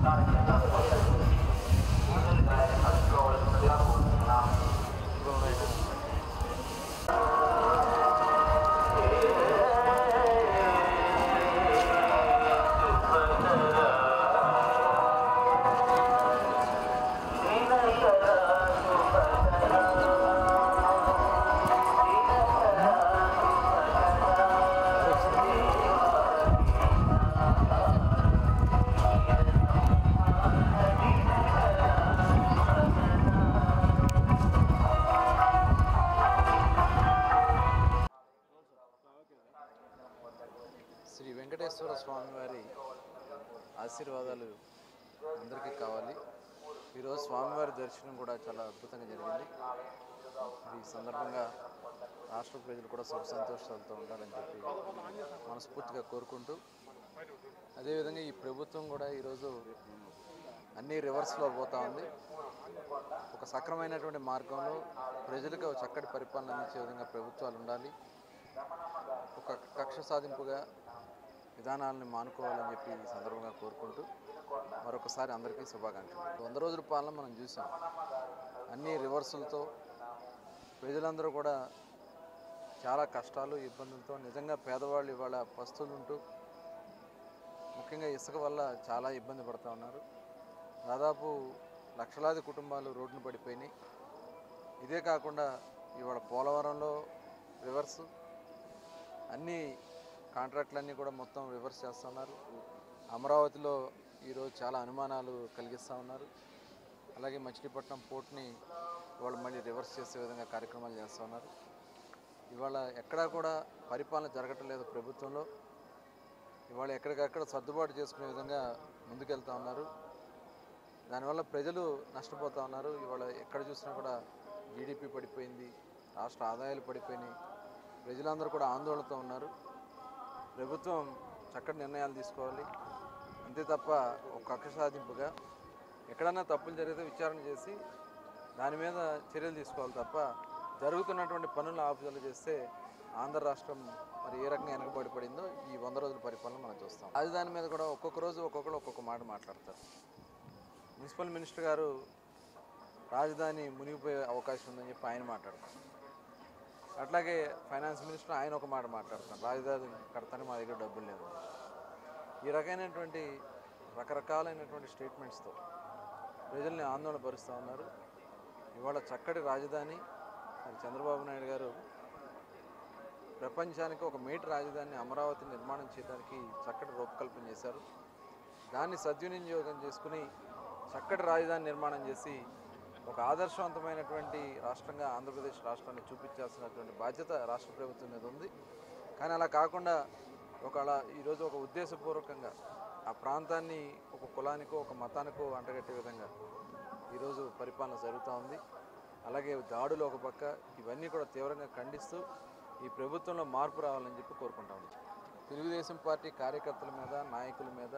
శ్రీ వెంకటేశ్వర స్వామి వారి ఆశీర్వాదాలు అందరికీ కావాలి ఈరోజు స్వామివారి దర్శనం కూడా చాలా అద్భుతంగా జరిగింది మరి ఈ సందర్భంగా రాష్ట్ర ప్రజలు కూడా సుఖ సంతోషాలతో ఉండాలని చెప్పి మనస్ఫూర్తిగా కోరుకుంటూ అదేవిధంగా ఈ ప్రభుత్వం కూడా ఈరోజు అన్ని రివర్స్లో పోతా ఉంది ఒక సక్రమైనటువంటి మార్గంలో ప్రజలకు ఒక చక్కటి పరిపాలన అందించే విధంగా ప్రభుత్వాలు ఉండాలి ఒక కక్ష సాధింపుగా విధానాలను మానుకోవాలని చెప్పి ఈ సందర్భంగా కోరుకుంటూ మరొకసారి అందరికీ శుభాకాంక్షలు వంద రోజుల పాలన మనం చూసాం అన్ని రివర్సులతో ప్రజలందరూ కూడా చాలా కష్టాలు ఇబ్బందులతో నిజంగా పేదవాళ్ళు ఇవాళ పస్తులు ఉంటూ ముఖ్యంగా ఇసుక వల్ల చాలా ఇబ్బంది పడుతూ ఉన్నారు దాదాపు లక్షలాది కుటుంబాలు రోడ్డున పడిపోయినాయి ఇదే కాకుండా ఇవాళ పోలవరంలో రివర్సు అన్ని కాంట్రాక్టులన్నీ కూడా మొత్తం రివర్స్ చేస్తున్నారు అమరావతిలో ఈరోజు చాలా అనుమానాలు కలిగిస్తూ ఉన్నారు అలాగే మచిలీపట్నం పోర్ట్ని వాళ్ళు మళ్ళీ రివర్స్ చేసే విధంగా కార్యక్రమాలు చేస్తూ ఉన్నారు ఇవాళ ఎక్కడా కూడా పరిపాలన జరగటం లేదు ప్రభుత్వంలో ఇవాళ ఎక్కడికక్కడ సర్దుబాటు చేసుకునే విధంగా ముందుకెళ్తా ఉన్నారు దానివల్ల ప్రజలు నష్టపోతూ ఉన్నారు ఇవాళ ఎక్కడ చూసినా కూడా జీడిపి పడిపోయింది రాష్ట్ర ఆదాయాలు పడిపోయినాయి ప్రజలందరూ కూడా ఆందోళనతో ఉన్నారు ప్రభుత్వం చక్కటి నిర్ణయాలు తీసుకోవాలి అంతే తప్ప ఒక కక్ష సాధింపుగా ఎక్కడన్నా తప్పులు జరిగితే విచారణ చేసి దాని మీద చర్యలు తీసుకోవాలి తప్ప జరుగుతున్నటువంటి పనులు ఆపుదల చేస్తే ఆంధ్ర రాష్ట్రం మరి ఏ రకంగా వెనకబడి పడిందో ఈ వంద రోజుల పరిపాలన మనం చూస్తాం రాజధాని మీద కూడా ఒక్కొక్క రోజు ఒక్కొక్కరు ఒక్కొక్క మాట మాట్లాడతారు మున్సిపల్ మినిస్టర్ గారు రాజధాని మునిగిపోయే అవకాశం ఉందని చెప్పి ఆయన మాట్లాడతారు అట్లాగే ఫైనాన్స్ మినిస్టర్ ఆయన ఒక మాట మాట్లాడతారు రాజధాని కడతానే మా దగ్గర డబ్బులు లేదు ఈ రకమైనటువంటి రకరకాలైనటువంటి స్టేట్మెంట్స్తో ప్రజల్ని ఆందోళన పరుస్తూ ఉన్నారు ఇవాళ చక్కటి రాజధాని మరి చంద్రబాబు నాయుడు గారు ప్రపంచానికి ఒక మేటి రాజధాని అమరావతి నిర్మాణం చేయడానికి చక్కటి రూపకల్పన చేశారు దాన్ని సద్వినియోగం చేసుకుని చక్కటి రాజధాని నిర్మాణం చేసి ఒక ఆదర్శవంతమైనటువంటి రాష్ట్రంగా ఆంధ్రప్రదేశ్ రాష్ట్రాన్ని చూపించాల్సినటువంటి బాధ్యత రాష్ట్ర ప్రభుత్వం మీద ఉంది కానీ అలా కాకుండా ఒక అలా ఈరోజు ఒక ఉద్దేశపూర్వకంగా ఆ ప్రాంతాన్ని ఒక కులానికో ఒక మతానికో అంటగట్టే విధంగా ఈరోజు పరిపాలన జరుగుతూ ఉంది అలాగే దాడులు ఒక పక్క ఇవన్నీ కూడా తీవ్రంగా ఖండిస్తూ ఈ ప్రభుత్వంలో మార్పు రావాలని చెప్పి కోరుకుంటా ఉన్నాం తెలుగుదేశం పార్టీ కార్యకర్తల మీద నాయకుల మీద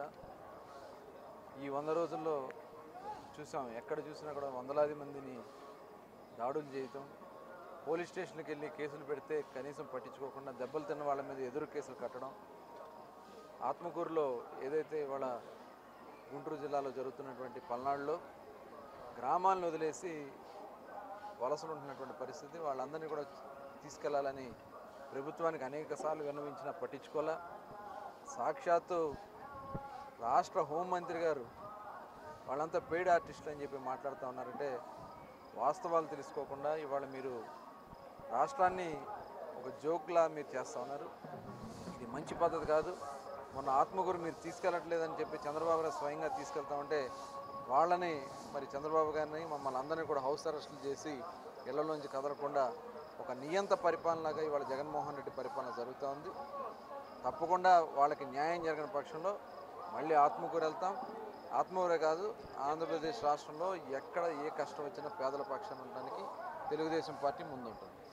ఈ వంద రోజుల్లో చూసాం ఎక్కడ చూసినా కూడా వందలాది మందిని దాడులు చేయటం పోలీస్ స్టేషన్కి వెళ్ళి కేసులు పెడితే కనీసం పట్టించుకోకుండా దెబ్బలు తిన్న వాళ్ళ మీద ఎదురు కేసులు కట్టడం ఆత్మకూరులో ఏదైతే ఇవాళ గుంటూరు జిల్లాలో జరుగుతున్నటువంటి పల్నాడులో గ్రామాలను వదిలేసి వలసలు ఉంటున్నటువంటి పరిస్థితి వాళ్ళందరినీ కూడా తీసుకెళ్లాలని ప్రభుత్వానికి అనేక సార్లు విన్నవించినా పట్టించుకోలే సాక్షాత్తు రాష్ట్ర హోంమంత్రి గారు వాళ్ళంతా పెయిడ్ ఆర్టిస్టులు అని చెప్పి మాట్లాడుతూ ఉన్నారంటే వాస్తవాలు తెలుసుకోకుండా ఇవాళ మీరు రాష్ట్రాన్ని ఒక జోక్లా మీరు చేస్తూ ఉన్నారు ఇది మంచి పద్ధతి కాదు మొన్న ఆత్మగురు మీరు తీసుకెళ్ళట్లేదని చెప్పి చంద్రబాబు గారు స్వయంగా తీసుకెళ్తా ఉంటే వాళ్ళని మరి చంద్రబాబు గారిని మమ్మల్ని అందరినీ కూడా హౌస్ అరెస్టులు చేసి ఇళ్లలోంచి కదలకుండా ఒక నియంత పరిపాలనగా ఇవాళ జగన్మోహన్ రెడ్డి పరిపాలన జరుగుతూ ఉంది తప్పకుండా వాళ్ళకి న్యాయం జరిగిన పక్షంలో మళ్ళీ ఆత్మకూరు వెళ్తాం ఆత్మకూరే కాదు ఆంధ్రప్రదేశ్ రాష్ట్రంలో ఎక్కడ ఏ కష్టం వచ్చినా పేదల పక్షాన ఉండడానికి తెలుగుదేశం పార్టీ ముందుంటుంది